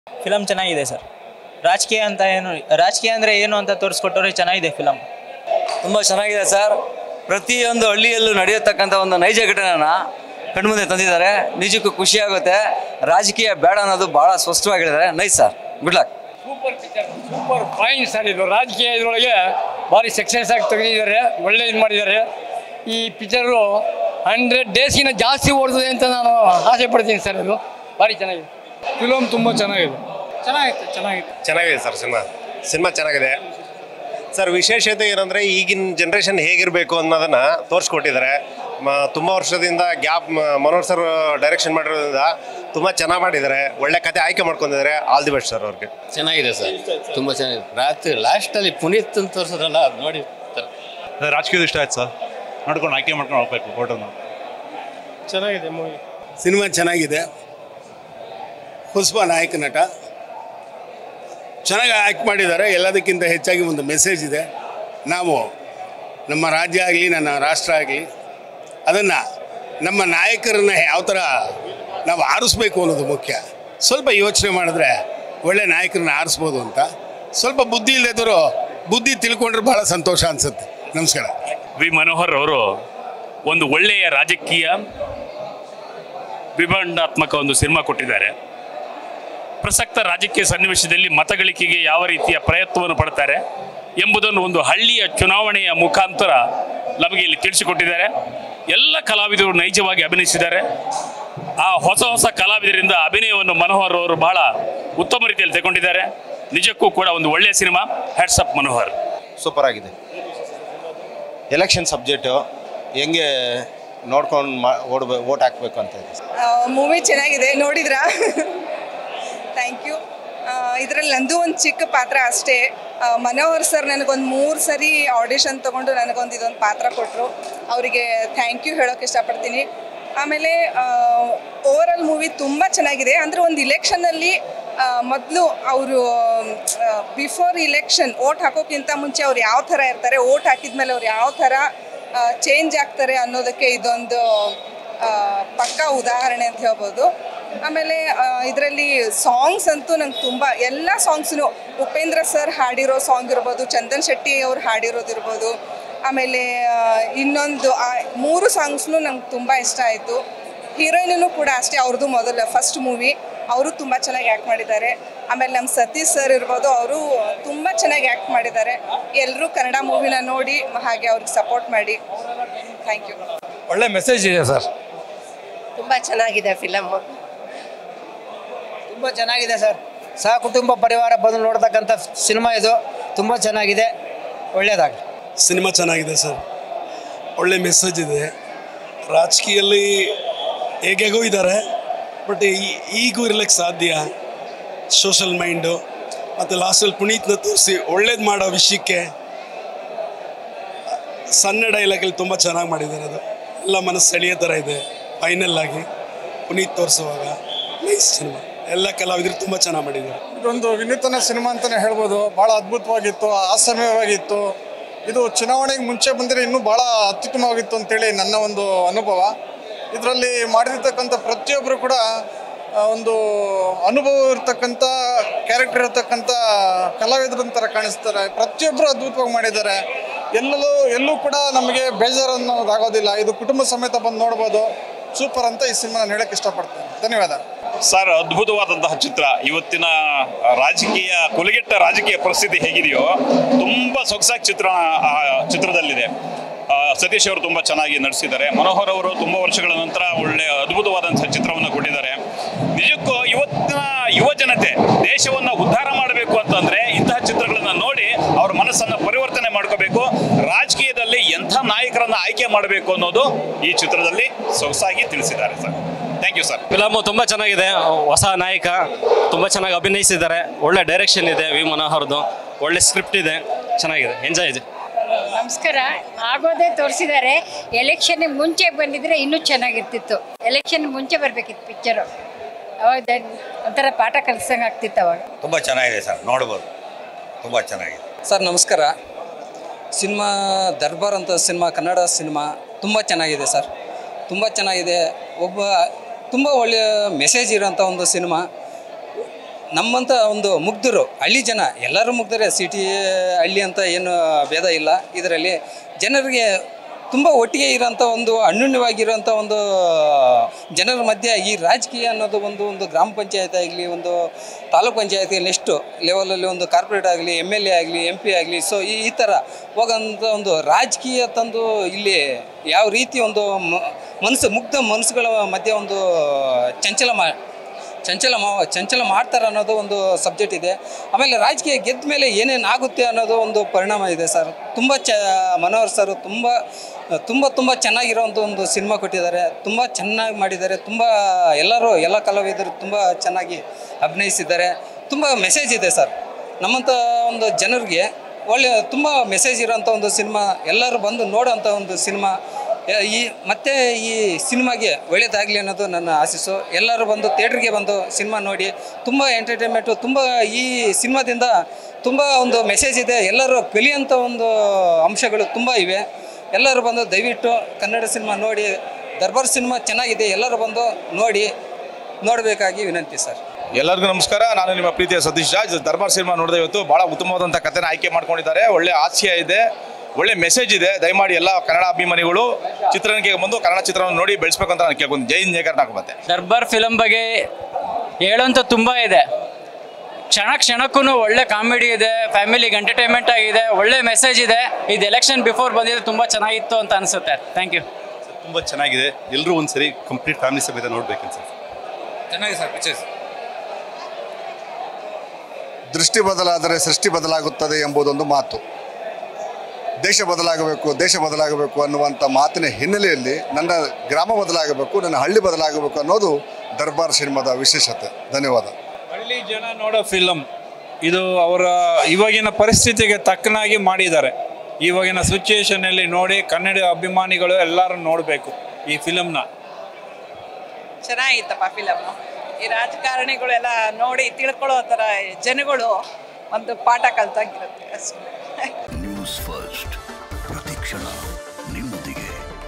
film ಚೆನ್ನಾಗಿದೆ sir ರಾಜಕೀಯ ಅಂತ ಏನು ರಾಜಕೀಯ ಅಂದರೆ ಏನು ಅಂತ ತೋರಿಸ್ಕೊಟ್ಟವ್ರೆ ಚೆನ್ನಾಗಿದೆ ಫಿಲಮ್ ತುಂಬ ಚೆನ್ನಾಗಿದೆ ಸರ್ ಪ್ರತಿಯೊಂದು ಹಳ್ಳಿಯಲ್ಲೂ ನಡೆಯತಕ್ಕಂಥ ಒಂದು ನೈಜ ಘಟನೆನ ಕಣ್ಮುಂದೆ ತಂದಿದ್ದಾರೆ ನಿಜಕ್ಕೂ ಖುಷಿ ಆಗುತ್ತೆ ರಾಜಕೀಯ ಬೇಡ ಅನ್ನೋದು ಭಾಳ ಸ್ಪಷ್ಟವಾಗಿ ಹೇಳಿದ್ದಾರೆ nice sir good luck super picture super fine sir ಇದು ರಾಜಕೀಯ ಇದರೊಳಗೆ ಭಾರಿ ಸಕ್ಸಸ್ ಆಗಿ ತೆಗೆದಿದ್ದಾರೆ ಒಳ್ಳೆ ಇದು ಮಾಡಿದ್ದಾರೆ ಈ ಪಿಕ್ಚರು ಹಂಡ್ರೆಡ್ ಡೇಸ್ಗಿನ ಜಾಸ್ತಿ ಓಡ್ತದೆ ಅಂತ ನಾನು ಆಸೆ ಪಡ್ತೀನಿ ಸರ್ ಇದು ಭಾರಿ ಚೆನ್ನಾಗಿದೆ ಫಿಲಮ್ ತುಂಬ ಚೆನ್ನಾಗಿದೆ ಚೆನ್ನಾಗಿತ್ತು ಚೆನ್ನಾಗಿತ್ತು ಚೆನ್ನಾಗಿದೆ ಸರ್ ಸಿನಿಮಾ ಸಿನಿಮಾ ಚೆನ್ನಾಗಿದೆ ಸರ್ ವಿಶೇಷತೆ ಏನಂದರೆ ಈಗಿನ ಜನ್ರೇಷನ್ ಹೇಗಿರಬೇಕು ಅನ್ನೋದನ್ನ ತೋರಿಸ್ಕೊಟ್ಟಿದ್ದಾರೆ ಮ ತುಂಬ ವರ್ಷದಿಂದ ಗ್ಯಾಪ್ ಮನೋಹರ್ ಸರ್ ಡೈರೆಕ್ಷನ್ ಮಾಡಿರೋದ್ರಿಂದ ತುಂಬ ಚೆನ್ನಾಗಿ ಮಾಡಿದ್ದಾರೆ ಒಳ್ಳೆ ಕತೆ ಆಯ್ಕೆ ಮಾಡ್ಕೊಂಡಿದ್ದಾರೆ ಆಲ್ ದಿ ಬೆಸ್ಟ್ ಸರ್ ಅವ್ರಿಗೆ ಚೆನ್ನಾಗಿದೆ ಸರ್ ತುಂಬ ಚೆನ್ನಾಗಿದೆ ರಾತ್ರಿ ಲಾಸ್ಟಲ್ಲಿ ಪುನೀತ್ ಅಂತ ತೋರಿಸೋದ್ರಲ್ಲ ಅದು ನೋಡಿ ರಾಜಕೀಯದ ಇಷ್ಟ ಆಯ್ತು ಸರ್ ನೋಡ್ಕೊಂಡು ಆಯ್ಕೆ ಮಾಡ್ಕೊಂಡು ಹೋಗ್ಬೇಕು ಫೋಟೋನ ಚೆನ್ನಾಗಿದೆ ಮೂವಿ ಸಿನಿಮಾ ಚೆನ್ನಾಗಿದೆ ಪುಷ್ಪ ನಾಯಕ ನಟ ಚೆನ್ನಾಗಿ ಆ್ಯಕ್ಟ್ ಮಾಡಿದ್ದಾರೆ ಎಲ್ಲದಕ್ಕಿಂತ ಹೆಚ್ಚಾಗಿ ಒಂದು ಮೆಸೇಜ್ ಇದೆ ನಾವು ನಮ್ಮ ರಾಜ್ಯ ಆಗಲಿ ನನ್ನ ರಾಷ್ಟ್ರ ಆಗಲಿ ಅದನ್ನು ನಮ್ಮ ನಾಯಕರನ್ನ ಯಾವ ಥರ ನಾವು ಆರಿಸ್ಬೇಕು ಅನ್ನೋದು ಮುಖ್ಯ ಸ್ವಲ್ಪ ಯೋಚನೆ ಮಾಡಿದ್ರೆ ಒಳ್ಳೆ ನಾಯಕರನ್ನ ಆರಿಸ್ಬೋದು ಅಂತ ಸ್ವಲ್ಪ ಬುದ್ಧಿ ಇಲ್ಲದಿದ್ರು ಬುದ್ಧಿ ತಿಳ್ಕೊಂಡ್ರೆ ಭಾಳ ಸಂತೋಷ ಅನಿಸುತ್ತೆ ನಮಸ್ಕಾರ ವಿ ಮನೋಹರ್ ಅವರು ಒಂದು ಒಳ್ಳೆಯ ರಾಜಕೀಯ ವಿಭಂಡಾತ್ಮಕ ಒಂದು ಸಿನಿಮಾ ಕೊಟ್ಟಿದ್ದಾರೆ ಪ್ರಸಕ್ತ ರಾಜಕೀಯ ಸನ್ನಿವೇಶದಲ್ಲಿ ಮತಗಳಿಕೆಗೆ ಯಾವ ರೀತಿಯ ಪ್ರಯತ್ನವನ್ನು ಪಡ್ತಾರೆ ಎಂಬುದನ್ನು ಒಂದು ಹಳ್ಳಿಯ ಚುನಾವಣೆಯ ಮುಖಾಂತರ ನಮಗೆ ಇಲ್ಲಿ ತಿಳಿಸಿಕೊಟ್ಟಿದ್ದಾರೆ ಎಲ್ಲ ಕಲಾವಿದರು ನೈಜವಾಗಿ ಅಭಿನಯಿಸಿದ್ದಾರೆ ಆ ಹೊಸ ಹೊಸ ಕಲಾವಿದರಿಂದ ಅಭಿನಯವನ್ನು ಮನೋಹರ್ ಅವರು ಬಹಳ ಉತ್ತಮ ರೀತಿಯಲ್ಲಿ ತಗೊಂಡಿದ್ದಾರೆ ನಿಜಕ್ಕೂ ಕೂಡ ಒಂದು ಒಳ್ಳೆಯ ಸಿನಿಮಾ ಹ್ಯಾಟ್ಸಪ್ ಮನೋಹರ್ ಸೂಪರ್ ಆಗಿದೆ ಎಲೆಕ್ಷನ್ ಸಬ್ಜೆಕ್ಟು ಹೆಂಗೆ ನೋಡ್ಕೊಂಡು ಮಾ ಓಡ್ಬೇ ಓಟ್ ಹಾಕ್ಬೇಕು ಅಂತ ಇದೆ ಮೂವಿ ಚೆನ್ನಾಗಿದೆ ನೋಡಿದ್ರಾ ಥ್ಯಾಂಕ್ ಯು ಇದರಲ್ಲಿ ನಂದು ಒಂದು ಚಿಕ್ಕ ಪಾತ್ರ ಅಷ್ಟೇ ಆ, ಮನೋಹರ್ ಸರ್ ನನಗೊಂದು ಮೂರು ಸರಿ ಆಡಿಷನ್ ತೊಗೊಂಡು ನನಗೊಂದು ಇದೊಂದು ಪಾತ್ರ ಕೊಟ್ಟರು ಅವರಿಗೆ ಥ್ಯಾಂಕ್ ಯು ಹೇಳೋಕೆ ಇಷ್ಟಪಡ್ತೀನಿ ಆಮೇಲೆ ಓವರಾಲ್ ಮೂವಿ ತುಂಬ ಚೆನ್ನಾಗಿದೆ ಅಂದರೆ ಒಂದು ಇಲೆಕ್ಷನಲ್ಲಿ ಮೊದಲು ಅವರು ಬಿಫೋರ್ ಇಲೆಕ್ಷನ್ ಓಟ್ ಹಾಕೋಕ್ಕಿಂತ ಮುಂಚೆ ಅವ್ರು ಯಾವ ಥರ ಇರ್ತಾರೆ ಓಟ್ ಹಾಕಿದ್ಮೇಲೆ ಅವ್ರು ಯಾವ ಥರ ಚೇಂಜ್ ಆಗ್ತಾರೆ ಅನ್ನೋದಕ್ಕೆ ಇದೊಂದು ಆ, ಪಕ್ಕಾ ಉದಾಹರಣೆ ಅಂತ ಹೇಳ್ಬೋದು ಆಮೇಲೆ ಇದರಲ್ಲಿ ಸಾಂಗ್ಸ್ ಅಂತೂ ನಂಗೆ ತುಂಬ ಎಲ್ಲ ಸಾಂಗ್ಸ್ನು ಉಪೇಂದ್ರ ಸರ್ ಹಾಡಿರೋ ಸಾಂಗ್ ಇರ್ಬೋದು ಚಂದನ್ ಶೆಟ್ಟಿ ಅವ್ರು ಹಾಡಿರೋದಿರ್ಬೋದು ಆಮೇಲೆ ಆ, ಇನ್ನೊಂದು ಆ ಮೂರು ಸಾಂಗ್ಸ್ನು ನಂಗೆ ತುಂಬ ಇಷ್ಟ ಆಯಿತು ಹೀರೋಯಿನೂ ಕೂಡ ಅಷ್ಟೇ ಅವ್ರದ್ದು ಮೊದಲ ಫಸ್ಟ್ ಮೂವಿ ಅವರು ತುಂಬ ಚೆನ್ನಾಗಿ ಆ್ಯಕ್ಟ್ ಮಾಡಿದ್ದಾರೆ ಆಮೇಲೆ ನಮ್ಮ ಸತೀಶ್ ಸರ್ ಇರ್ಬೋದು ಅವರು ತುಂಬ ಚೆನ್ನಾಗಿ ಆ್ಯಕ್ಟ್ ಮಾಡಿದ್ದಾರೆ ಎಲ್ಲರೂ ಕನ್ನಡ ಮೂವಿನ ನೋಡಿ ಹಾಗೆ ಅವ್ರಿಗೆ ಸಪೋರ್ಟ್ ಮಾಡಿ ಥ್ಯಾಂಕ್ ಯು ಒಳ್ಳೆ ಮೆಸೇಜ್ ಇದೆ ಸರ್ ತುಂಬ ಚೆನ್ನಾಗಿದೆ ಫಿಲಮ್ಮು ತುಂಬ ಚೆನ್ನಾಗಿದೆ ಸರ್ ಸಹ ಕುಟುಂಬ ಪರಿವಾರ ಬಂದು ನೋಡ್ತಕ್ಕಂಥ ಸಿನಿಮಾ ಇದು ತುಂಬ ಚೆನ್ನಾಗಿದೆ ಒಳ್ಳೆಯದಾಗಲಿ ಸಿನಿಮಾ ಚೆನ್ನಾಗಿದೆ ಸರ್ ಒಳ್ಳೆ ಮೆಸೇಜ್ ಇದೆ ರಾಜಕೀಯಲ್ಲಿ ಹೇಗೆಗೋ ಇದ್ದಾರೆ ಬಟ್ ಈಗೂ ಇರ್ಲಿಕ್ಕೆ ಸಾಧ್ಯ ಸೋಷಲ್ ಮೈಂಡು ಮತ್ತು ಲಾಸ್ಟಲ್ಲಿ ಪುನೀತ್ನ ತೋರಿಸಿ ಒಳ್ಳೇದು ಮಾಡೋ ವಿಷಯಕ್ಕೆ ಸಣ್ಣ ಡೈಲಾಗಲ್ಲಿ ತುಂಬ ಚೆನ್ನಾಗಿ ಮಾಡಿದ್ದಾರೆ ಅದು ಎಲ್ಲ ಮನಸ್ಸು ಸೆಳೆಯೋ ಥರ ಇದೆ ಫೈನಲ್ ಆಗಿ ಪುನೀತ್ ತೋರಿಸುವಾಗ ನೈಸ್ ಸಿನಿಮಾ ಎಲ್ಲ ಕಲಾವಿದರು ತುಂಬ ಚೆನ್ನಾಗಿ ಮಾಡಿದ್ದಾರೆ ಇದೊಂದು ವಿನೂತನ ಸಿನಿಮಾ ಅಂತಲೇ ಹೇಳ್ಬೋದು ಭಾಳ ಅದ್ಭುತವಾಗಿತ್ತು ಹಾಸ್ಯಮಯವಾಗಿತ್ತು ಇದು ಚುನಾವಣೆಗೆ ಮುಂಚೆ ಬಂದರೆ ಇನ್ನೂ ಭಾಳ ಅತ್ಯುತ್ತಮವಾಗಿತ್ತು ಅಂತೇಳಿ ನನ್ನ ಒಂದು ಅನುಭವ ಇದರಲ್ಲಿ ಮಾಡಿರ್ತಕ್ಕಂಥ ಪ್ರತಿಯೊಬ್ಬರು ಕೂಡ ಆ, ಒಂದು ಅನುಭವ ಇರ್ತಕ್ಕಂಥ ಕ್ಯಾರೆಕ್ಟರ್ ಇರ್ತಕ್ಕಂಥ ಕಲಾವಿದರಂತರ ಕಾಣಿಸ್ತಾರೆ ಪ್ರತಿಯೊಬ್ಬರು ಅದ್ಭುತವಾಗಿ ಮಾಡಿದ್ದಾರೆ ಎಲ್ಲೂ ಎಲ್ಲೂ ಕೂಡ ನಮಗೆ ಬೇಜಾರು ಅನ್ನೋದಾಗೋದಿಲ್ಲ ಇದು ಕುಟುಂಬ ಸಮೇತ ಬಂದು ನೋಡ್ಬೋದು ಸೂಪರ್ ಅಂತ ಈ ಸಿನಿಮಾ ನಾನು ಹೇಳಕ್ಕೆ ಇಷ್ಟಪಡ್ತೇನೆ ಧನ್ಯವಾದ ಸರ್ ಅದ್ಭುತವಾದಂತಹ ಚಿತ್ರ ಇವತ್ತಿನ ರಾಜಕೀಯ ಕೊಲೆಗೆಟ್ಟ ರಾಜಕೀಯ ಪರಿಸ್ಥಿತಿ ಹೇಗಿದೆಯೋ ತುಂಬ ಸೊಗಸಾಗಿ ಚಿತ್ರ ಆ ಚಿತ್ರದಲ್ಲಿದೆ ಆ, ಸತೀಶ್ ಅವರು ತುಂಬ ಚೆನ್ನಾಗಿ ನಡೆಸಿದ್ದಾರೆ ಮನೋಹರ್ ಅವರು ತುಂಬ ವರ್ಷಗಳ ನಂತರ ಒಳ್ಳೆ ಅದ್ಭುತವಾದಂತಹ ಚಿತ್ರವನ್ನು ಕೊಟ್ಟಿದ್ದಾರೆ ನಿಜಕ್ಕೂ ಇವತ್ತಿನ ಯುವ ಜನತೆ ದೇಶವನ್ನು ಉದ್ಧಾರ ಮಾಡಬೇಕು ಅಂತಂದ್ರೆ ಇಂತಹ ಚಿತ್ರಗಳನ್ನು ನೋಡಿ ಅವ್ರ ಮನಸ್ಸನ್ನು ಪರಿವರ್ತನೆ ಮಾಡ್ಕೋಬೇಕು ರಾಜಕೀಯದಲ್ಲಿ ಎಂಥ ನಾಯಕರನ್ನ ಆಯ್ಕೆ ಮಾಡಬೇಕು ಅನ್ನೋದು ಈ ಚಿತ್ರದಲ್ಲಿ ಸೊಗಸಾಗಿ ತಿಳಿಸಿದ್ದಾರೆ sir thank you sir film ತುಂಬ ಚೆನ್ನಾಗಿದೆ ಹೊಸ ನಾಯಕ ತುಂಬ ಚೆನ್ನಾಗಿ ಅಭಿನಯಿಸಿದ್ದಾರೆ ಒಳ್ಳೆ ಡೈರೆಕ್ಷನ್ ಇದೆ ವಿ ಮನೋಹರ್ದು ಒಳ್ಳೆ ಸ್ಕ್ರಿಪ್ಟ್ ಇದೆ ಚೆನ್ನಾಗಿದೆ ಎಂಜಾಯ್ ಇದೆ ನಮಸ್ಕಾರ ಆಗೋದೇ ತೋರಿಸಿದ್ದಾರೆ ಎಲೆಕ್ಷನ್ ಮುಂಚೆ ಬಂದಿದ್ರೆ ಇನ್ನೂ ಚೆನ್ನಾಗಿರ್ತಿತ್ತು ಎಲೆಕ್ಷನ್ ಮುಂಚೆ ಬರಬೇಕಿತ್ತು ಪಿಕ್ಚರು ಅವಾಗ ಒಂಥರ ಪಾಠ ಕಲಿಸಂಗೆ ಆಗ್ತಿತ್ತು ಅವಾಗ ತುಂಬ ಚೆನ್ನಾಗಿದೆ ಸರ್ ನೋಡ್ಬೋದು ತುಂಬ ಚೆನ್ನಾಗಿದೆ ಸರ್ ನಮಸ್ಕಾರ ಸಿನಿಮಾ ದರ್ಬಾರ್ ಅಂತ ಸಿನಿಮಾ ಕನ್ನಡ ಸಿನಿಮಾ ತುಂಬ ಚೆನ್ನಾಗಿದೆ ಸರ್ ತುಂಬ ಚೆನ್ನಾಗಿದೆ ಒಬ್ಬ ತುಂಬ ಒಳ್ಳೆಯ ಮೆಸೇಜ್ ಇರೋಂಥ ಒಂದು ಸಿನಿಮಾ ನಮ್ಮಂಥ ಒಂದು ಮುಗ್ಧರು ಹಳ್ಳಿ ಜನ ಎಲ್ಲರೂ ಮುಗ್ಧರೇ ಸಿಟಿ ಹಳ್ಳಿ ಅಂತ ಏನು ಭೇದ ಇಲ್ಲ ಇದರಲ್ಲಿ ಜನರಿಗೆ ತುಂಬ ಒಟ್ಟಿಗೆ ಇರೋಂಥ ಒಂದು ಅನ್ಯೋನ್ಯವಾಗಿರೋಂಥ ಒಂದು ಜನರ ಮಧ್ಯೆ ಈ ರಾಜಕೀಯ ಅನ್ನೋದು ಒಂದು ಒಂದು ಗ್ರಾಮ ಪಂಚಾಯತ್ ಆಗಲಿ ಒಂದು ತಾಲೂಕ್ ಪಂಚಾಯತಿ ನೆಕ್ಸ್ಟು ಲೆವೆಲಲ್ಲಿ ಒಂದು ಕಾರ್ಪೊರೇಟ್ ಆಗಲಿ ಎಮ್ ಎಲ್ ಎ ಆಗಲಿ ಎಂ ಪಿ ಆಗಲಿ ಸೊ ಈ ಈ ಥರ ಹೋಗೋಂಥ ಒಂದು ರಾಜಕೀಯ ತಂದು ಇಲ್ಲಿ ಯಾವ ರೀತಿ ಒಂದು ಮ- ಮನಸ್ಸು ಮುಗ್ಧ ಮನಸ್ಸುಗಳ ಮಧ್ಯೆ ಒಂದು ಚಂಚಲ ಮಾ ಚಂಚಲ ಮಾ ಚಂಚಲ ಮಾಡ್ತಾರೆ ಅನ್ನೋದು ಒಂದು ಸಬ್ಜೆಕ್ಟ್ ಇದೆ ಆಮೇಲೆ ರಾಜಕೀಯ ಗೆದ್ದ ಮೇಲೆ ಏನೇನು ಆಗುತ್ತೆ ಅನ್ನೋದು ಒಂದು ಪರಿಣಾಮ ಇದೆ ಸರ್ ತುಂಬ ಚ ಮನೋಹರ್ ಸರ್ ತುಂಬ ತುಂಬ ತುಂಬ ಚೆನ್ನಾಗಿರೋಂಥ ಒಂದು ಸಿನಿಮಾ ಕೊಟ್ಟಿದ್ದಾರೆ ತುಂಬ ಚೆನ್ನಾಗಿ ಮಾಡಿದ್ದಾರೆ ತುಂಬ ಎಲ್ಲರೂ ಎಲ್ಲ ಕಲಾವಿದರು ತುಂಬ ಚೆನ್ನಾಗಿ ಅಭಿನಯಿಸಿದ್ದಾರೆ ತುಂಬ ಮೆಸೇಜ್ ಇದೆ ಸರ್ ನಮ್ಮಂಥ ಒಂದು ಜನರಿಗೆ ಒಳ್ಳೆ ತುಂಬ ಮೆಸೇಜ್ ಇರೋಂಥ ಒಂದು ಸಿನಿಮಾ ಎಲ್ಲರೂ ಬಂದು ನೋಡೋಂಥ ಒಂದು ಸಿನಿಮಾ ಯ- ಈ ಮತ್ತೆ ಈ ಸಿನಿಮಾಗೆ ಒಳ್ಳೇದಾಗಲಿ ಅನ್ನೋದು ನನ್ನ ಆಶಿಸು ಎಲ್ಲರೂ ಬಂದು ಥಿಯೇಟ್ರಿಗೆ ಬಂದು ಸಿನಿಮಾ ನೋಡಿ ತುಂಬ ಎಂಟರ್ಟೈನ್ಮೆಂಟು ತುಂಬ ಈ ಸಿನಿಮಾದಿಂದ ತುಂಬ ಒಂದು ಮೆಸೇಜ್ ಇದೆ ಎಲ್ಲರೂ ಕಲಿಯೋಂಥ ಒಂದು ಅಂಶಗಳು ತುಂಬ ಇವೆ ಎಲ್ಲರೂ ಬಂದು ದಯವಿಟ್ಟು ಕನ್ನಡ ಸಿನಿಮಾ ನೋಡಿ ದರ್ಬಾರ್ ಸಿನಿಮಾ ಚೆನ್ನಾಗಿದೆ ಎಲ್ಲರೂ ಬಂದು ನೋಡಿ ನೋಡಬೇಕಾಗಿ ವಿನಂತಿ ಸರ್ ಎಲ್ಲರಿಗೂ ನಮಸ್ಕಾರ ನಾನು ನಿಮ್ಮ ಪ್ರೀತಿಯ ಸತೀಶ್ ರಾಜ್ ದರ್ಬಾರ್ ಸಿನಿಮಾ ನೋಡಿದೆ ಇವತ್ತು ಬಹಳ ಉತ್ತಮವಾದಂಥ ಕಥೆನ ಆಯ್ಕೆ ಮಾಡ್ಕೊಂಡಿದ್ದಾರೆ ಒಳ್ಳೆ ಹಾಸ್ಯ ಇದೆ ಒಳ್ಳೆ ಮೆಸೇಜ್ ಇದೆ ದಯಮಾಡಿ ಎಲ್ಲ ಕನ್ನಡ ಅಭಿಮಾನಿಗಳು ಚಿತ್ರರಂಗಕ್ಕೆ ಬಂದು ಕನ್ನಡ ಚಿತ್ರವನ್ನು ನೋಡಿ ಬೆಳೆಸ್ಬೇಕು ಅಂತ ನಾನು ಕೇಳ್ಕೊಂಡು ಜೈ ಹಿಂದ್ ಜೈ ಕರ್ನಾಟಕ ಮತ್ತೆ ದರ್ಬಾರ್ ಫಿಲಮ್ ಬಗ್ಗೆ ಹೇಳೋಂಥ ತುಂಬ ಇದೆ ಕ್ಷಣ ಕ್ಷಣಕ್ಕೂ ಒಳ್ಳೆ ಕಾಮಿಡಿ ಇದೆ ಫ್ಯಾಮಿಲಿಗೆ ಎಂಟರ್ಟೈನ್ಮೆಂಟ್ ಆಗಿದೆ ಒಳ್ಳೆ ಮೆಸೇಜ್ ಇದೆ ಇದು ಎಲೆಕ್ಷನ್ ಬಿಫೋರ್ ಬಂದಿದೆ ತುಂಬ ಚೆನ್ನಾಗಿತ್ತು ಅಂತ ಅನಿಸುತ್ತೆ ಥ್ಯಾಂಕ್ ಯು ತುಂಬ ಚೆನ್ನಾಗಿದೆ ಎಲ್ಲರೂ ಒಂದ್ಸರಿ ಕಂಪ್ಲೀಟ್ ಫ್ಯಾಮಿಲಿ ಸಮೇತ ನೋಡ್ಬೇಕು ಅನ್ಸುತ್ತೆ ಚೆನ್ನಾಗಿದೆ ಸರ್ ಪಿಕ್ಚರ್ಸ್ ದೃಷ್ಟಿ ಬದಲಾದರೆ ಸೃಷ್ಟಿ ಬದಲಾಗುತ್ತದೆ ಎಂಬುದೊಂದು ಮಾತು ದೇಶ ಬದಲಾಗಬೇಕು ದೇಶ ಬದಲಾಗಬೇಕು ಅನ್ನುವಂಥ ಮಾತಿನ ಹಿನ್ನೆಲೆಯಲ್ಲಿ ನನ್ನ ಗ್ರಾಮ ಬದಲಾಗಬೇಕು ನನ್ನ ಹಳ್ಳಿ ಬದಲಾಗಬೇಕು ಅನ್ನೋದು ದರ್ಬಾರ್ ಸಿನಿಮಾದ ವಿಶೇಷತೆ ಧನ್ಯವಾದ ಹಳ್ಳಿ ಜನ ನೋಡೋ ಫಿಲಮ್ ಇದು ಅವರ ಇವಾಗಿನ ಪರಿಸ್ಥಿತಿಗೆ ತಕ್ಕನಾಗಿ ಮಾಡಿದ್ದಾರೆ ಇವಾಗಿನ ಸಿಚುಯೇಷನಲ್ಲಿ ನೋಡಿ ಕನ್ನಡ ಅಭಿಮಾನಿಗಳು ಎಲ್ಲರೂ ನೋಡಬೇಕು ಈ ಫಿಲಮ್ನ ಚೆನ್ನಾಗಿತ್ತಪ್ಪ ಫಿಲಮ್ ಈ ರಾಜಕಾರಣಿಗಳೆಲ್ಲ ನೋಡಿ ತಿಳ್ಕೊಳ್ಳೋ ಥರ ಜನಗಳು ಒಂದು ಪಾಠ ಕಲ್ತಾಗಿರುತ್ತೆ ಅಷ್ಟೇ ನ್ಯೂಸ್ ಫಸ್ಟ್ ಪ್ರತಿಕ್ಷಣ ನಿಮ್ಮೊಂದಿಗೆ